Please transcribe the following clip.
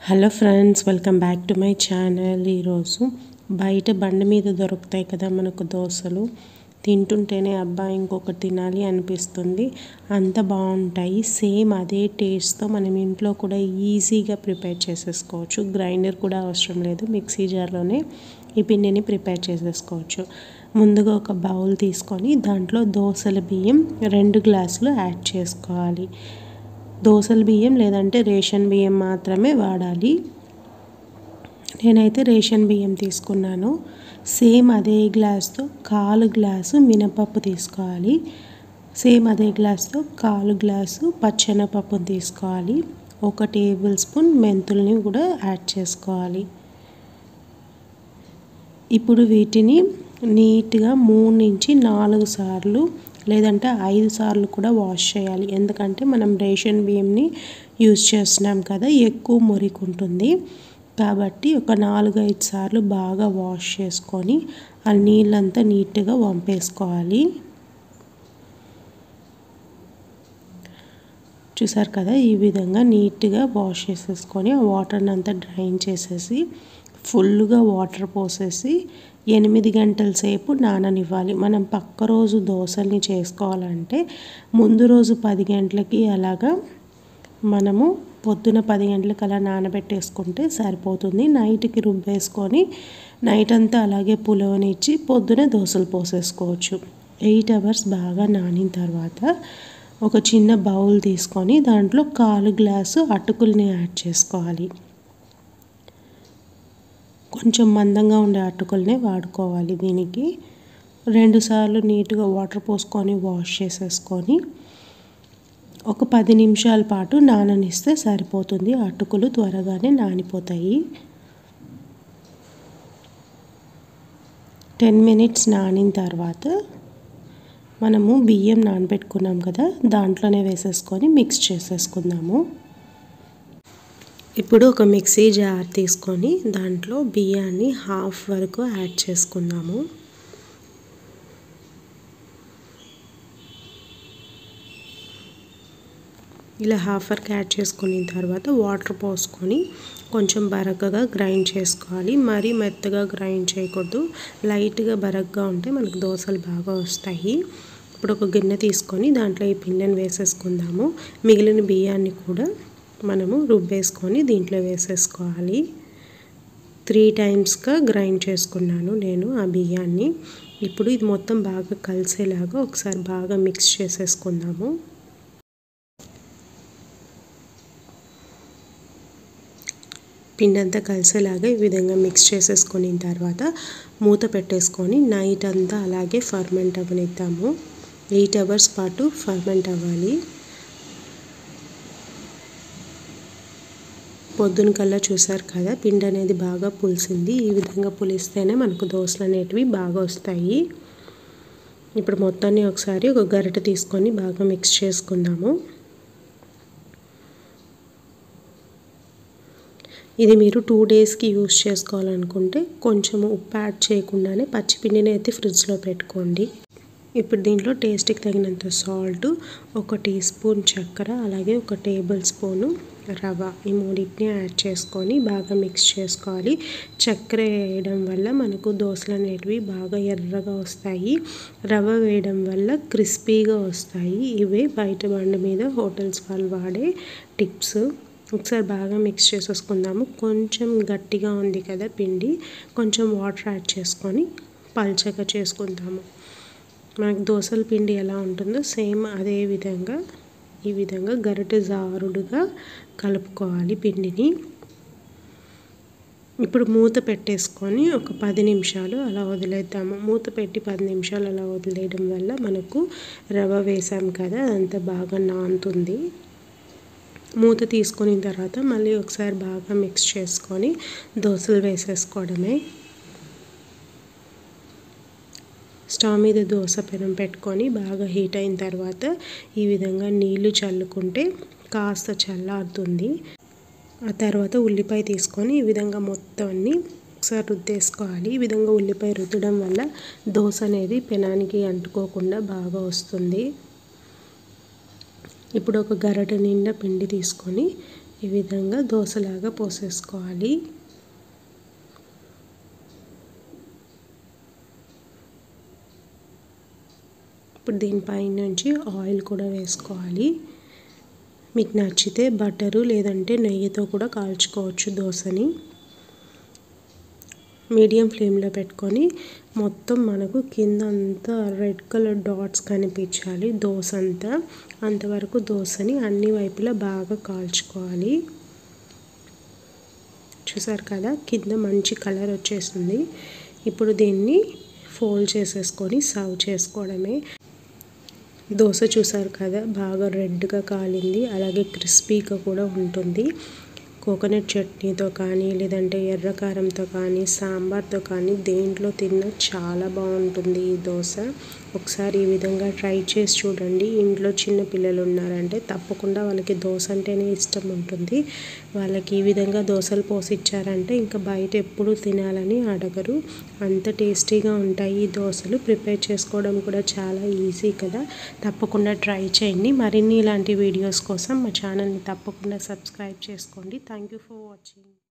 hello friends welcome back to my channel ఈరోజు బయట బండి మీద దొరుకుతాయి కదా మనకు దోశలు తింటుంటేనే అబ్బా ఇంకొకటి తినాలి అనిపిస్తుంది అంత బాగుంటాయి సేమ్ అదే టేస్ట్తో మనం ఇంట్లో కూడా ఈజీగా ప్రిపేర్ చేసేసుకోవచ్చు గ్రైండర్ కూడా అవసరం లేదు మిక్సీ జార్లోనే ఈ పిండిని ప్రిపేర్ చేసేసుకోవచ్చు ముందుగా ఒక బౌల్ తీసుకొని దాంట్లో దోశల బియ్యం రెండు గ్లాసులు యాడ్ చేసుకోవాలి దోసల బియ్యం లేదంటే రేషన్ బియ్యం మాత్రమే వాడాలి నేనైతే రేషన్ బియ్యం తీసుకున్నాను సేమ్ అదే గ్లాస్తో కాలు గ్లాసు మినపప్పు తీసుకోవాలి సేమ్ అదే గ్లాస్తో కాలు గ్లాసు పచ్చెనపప్పును తీసుకోవాలి ఒక టేబుల్ స్పూన్ మెంతుల్ని కూడా యాడ్ చేసుకోవాలి ఇప్పుడు వీటిని నీట్గా మూడు నుంచి నాలుగు సార్లు లేదంటే ఐదు సార్లు కూడా వాష్ చేయాలి ఎందుకంటే మనం రేషన్ బియ్యంని యూజ్ చేస్తున్నాం కదా ఎక్కువ మురికి ఉంటుంది కాబట్టి ఒక నాలుగు ఐదు సార్లు బాగా వాష్ చేసుకొని ఆ నీళ్ళంతా నీట్గా వంపేసుకోవాలి చూసారు కదా ఈ విధంగా నీట్గా వాష్ చేసేసుకొని ఆ వాటర్ని అంతా డ్రైన్ చేసేసి ఫుల్గా వాటర్ పోసేసి ఎనిమిది గంటల సేపు నాననివ్వాలి మనం పక్క రోజు దోశల్ని చేసుకోవాలంటే ముందు రోజు పది గంటలకి అలాగా మనము పొద్దున పది గంటలకు అలా నానబెట్టేసుకుంటే సరిపోతుంది నైట్కి రుబ్బేసుకొని నైట్ అంతా అలాగే పులవనిచ్చి పొద్దున దోశలు పోసేసుకోవచ్చు ఎయిట్ అవర్స్ బాగా నానిన తర్వాత ఒక చిన్న బౌల్ తీసుకొని దాంట్లో కాలు గ్లాసు అటుకుల్ని యాడ్ చేసుకోవాలి కొంచెం మందంగా ఉండే అటుకులనే వాడుకోవాలి దీనికి రెండుసార్లు నీట్గా వాటర్ పోసుకొని వాష్ చేసేసుకొని ఒక పది నిమిషాల పాటు నాననిస్తే సరిపోతుంది అటుకులు త్వరగానే నానిపోతాయి టెన్ మినిట్స్ నానిన తర్వాత మనము బియ్యం నానబెట్టుకున్నాం కదా దాంట్లోనే వేసేసుకొని మిక్స్ చేసేసుకుందాము ఇప్పుడు ఒక మిక్సీ జార్ తీసుకొని దాంట్లో బియ్యాన్ని హాఫ్ వరకు యాడ్ చేసుకుందాము ఇలా హాఫ్ వరకు యాడ్ చేసుకున్న తర్వాత వాటర్ పోసుకొని కొంచెం బరకగా గ్రైండ్ చేసుకోవాలి మరీ మెత్తగా గ్రైండ్ చేయకూడదు లైట్గా బరగ్గా ఉంటే మనకు దోశలు బాగా వస్తాయి ఇప్పుడు ఒక గిన్నె తీసుకొని దాంట్లో ఈ పిండిని వేసేసుకుందాము మిగిలిన బియ్యాన్ని కూడా మనము రుబ్బేసుకొని దీంట్లో వేసేసుకోవాలి త్రీ టైమ్స్గా గ్రైండ్ చేసుకున్నాను నేను ఆ బియ్యాన్ని ఇప్పుడు ఇది మొత్తం బాగా కలిసేలాగా ఒకసారి బాగా మిక్స్ చేసేసుకుందాము పిండి అంతా కలిసేలాగా ఈ విధంగా మిక్స్ చేసేసుకున్న తర్వాత మూత పెట్టేసుకొని నైట్ అంతా అలాగే ఫర్మెంట్ అవ్వనిద్దాము ఎయిట్ అవర్స్ పాటు ఫర్మెంట్ అవ్వాలి పొద్దున కల్లా చూసారు కదా పిండి అనేది బాగా పులిసింది ఈ విధంగా పులిస్తేనే మనకు దోశలు అనేటివి బాగా వస్తాయి ఇప్పుడు మొత్తాన్ని ఒకసారి ఒక గరిటె తీసుకొని బాగా మిక్స్ చేసుకుందాము ఇది మీరు టూ డేస్కి యూస్ చేసుకోవాలనుకుంటే కొంచెం ఉప్పు యాడ్ చేయకుండానే పచ్చిపిండిని అయితే ఫ్రిడ్జ్లో పెట్టుకోండి ఇప్పుడు దీంట్లో టేస్ట్కి తగినంత సాల్ట్ ఒక టీ స్పూన్ చక్కెర అలాగే ఒక టేబుల్ స్పూను రవ ఈ మూడింటిని యాడ్ చేసుకొని బాగా మిక్స్ చేసుకోవాలి చక్కెర వేయడం వల్ల మనకు దోశలు అనేటివి బాగా ఎర్రగా వస్తాయి రవ వేయడం వల్ల క్రిస్పీగా వస్తాయి ఇవే బయట బండి మీద హోటల్స్ వాళ్ళు వాడే టిప్స్ ఒకసారి బాగా మిక్స్ చేసేసుకుందాము కొంచెం గట్టిగా ఉంది కదా పిండి కొంచెం వాటర్ యాడ్ చేసుకొని పల్చగా చేసుకుందాము మనకు దోశల పిండి ఎలా ఉంటుందో సేమ్ అదే విధంగా ఈ విధంగా గరిటె జారుడుగా కలుపుకోవాలి పిండిని ఇప్పుడు మూత పెట్టేసుకొని ఒక పది నిమిషాలు అలా వదిలేద్దాము మూత పెట్టి పది నిమిషాలు అలా వదిలేయడం వల్ల మనకు రవ వేసాం కదా అదంతా బాగా నానుతుంది మూత తీసుకున్న తర్వాత మళ్ళీ ఒకసారి బాగా మిక్స్ చేసుకొని దోశలు వేసేసుకోవడమే స్టవ్ మీద దోశ పెనం పెట్టుకొని బాగా హీట్ అయిన తర్వాత ఈ విధంగా నీళ్లు చల్లుకుంటే కాస్త చల్లారుతుంది ఆ తర్వాత ఉల్లిపాయ తీసుకొని ఈ విధంగా మొత్తాన్ని ఒకసారి రుద్దేసుకోవాలి ఈ విధంగా ఉల్లిపాయ రుద్దడం వల్ల దోశ అనేది పెనానికి అంటుకోకుండా బాగా వస్తుంది ఇప్పుడు ఒక గరిటె నిండా పిండి తీసుకొని ఈ విధంగా దోశలాగా పోసేసుకోవాలి ఇప్పుడు దీనిపై నుంచి ఆయిల్ కూడా వేసుకోవాలి మీకు నచ్చితే బటరు లేదంటే నెయ్యితో కూడా కాల్చుకోవచ్చు దోశని మీడియం ఫ్లేమ్లో పెట్టుకొని మొత్తం మనకు కింద అంతా రెడ్ కలర్ డాట్స్ కనిపించాలి దోశ అంతా అంతవరకు దోశని అన్ని వైపులా బాగా కాల్చుకోవాలి చూసారు కదా కింద మంచి కలర్ వచ్చేసింది ఇప్పుడు దీన్ని ఫోల్డ్ చేసేసుకొని సర్వ్ చేసుకోవడమే దోశ చూసారు కదా బాగా రెడ్గా కాలింది అలాగే క్రిస్పీగా కూడా ఉంటుంది కోకోనట్ చట్నీతో కానీ లేదంటే ఎర్రకారంతో కానీ సాంబార్తో కానీ దేంట్లో తిన్నా చాలా బాగుంటుంది ఈ దోశ ఒకసారి ఈ విధంగా ట్రై చేసి చూడండి ఇంట్లో చిన్న పిల్లలు ఉన్నారంటే తప్పకుండా వాళ్ళకి దోశ అంటేనే ఇష్టం ఉంటుంది వాళ్ళకి ఈ విధంగా దోశలు పోసి ఇచ్చారంటే ఇంకా బయట ఎప్పుడు తినాలని అడగరు అంత టేస్టీగా ఉంటాయి ఈ దోశలు ప్రిపేర్ చేసుకోవడం కూడా చాలా ఈజీ కదా తప్పకుండా ట్రై చేయండి మరిన్ని ఇలాంటి వీడియోస్ కోసం మా ఛానల్ని తప్పకుండా సబ్స్క్రైబ్ చేసుకోండి థ్యాంక్ యూ ఫర్ వాచింగ్